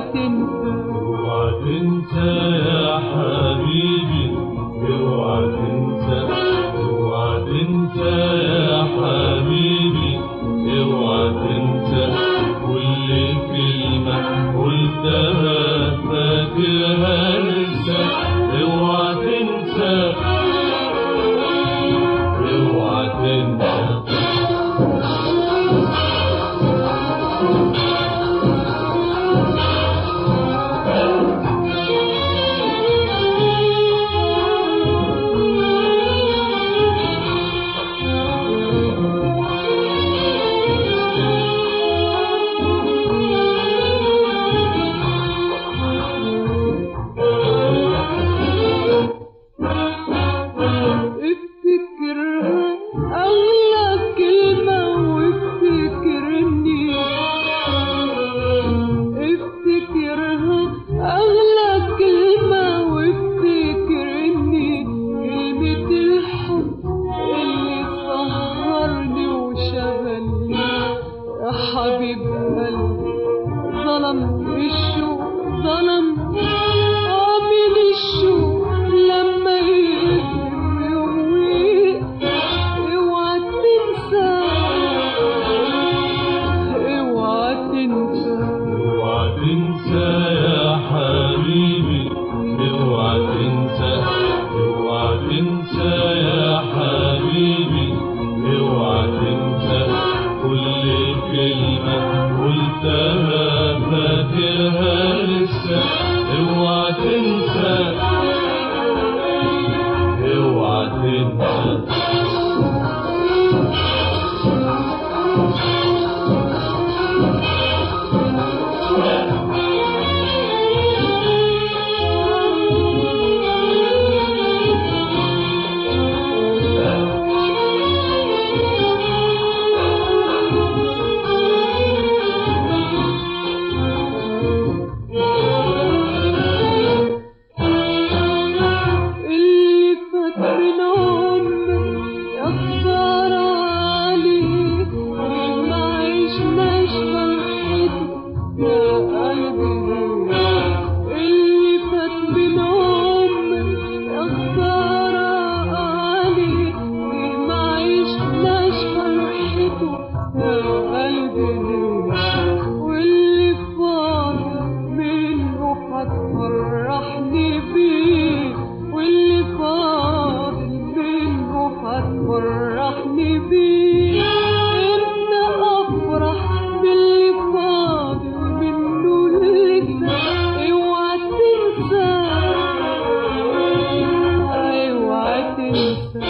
تنسى اوعى تنسى يا حبيبي اوعى تنسى اوعى تنسى يا حبيبي اوعى تنسى كل كلمة قلتها فاكرها لسه اوعى تنسى اوعى تنسى افتكرها أغلى كلمة وافتكرني افتكرها أغلى كلمة وافتكرني كلمة الحب اللي سهرني وشغلني يا حبيب قلبي ظلم الشوق ظلم عامل الشوق لما يقلب يوم ويقسى اوعى تنسى اوعى تنسى اوعى تنسى يا حبيبي اوعى تنسى اوعى تنسى يا حبيبي اوعى تنسى كل كلمة قلتها فاكرها لسه اوعى تنسى اوعى تنسى اللي فات من عمرك يا خسارة عليك ما عشناش فرحته يا قلبي اللي فات من عمرك يا خسارة عليك ما عشناش فرحته يا قلبي واللي فاضل منه هتفرحني بيه واللي فاضل منه هتفرحني بيه امتى افرح باللي فاضل منه لسه اوعى تنسى اوعى تنسى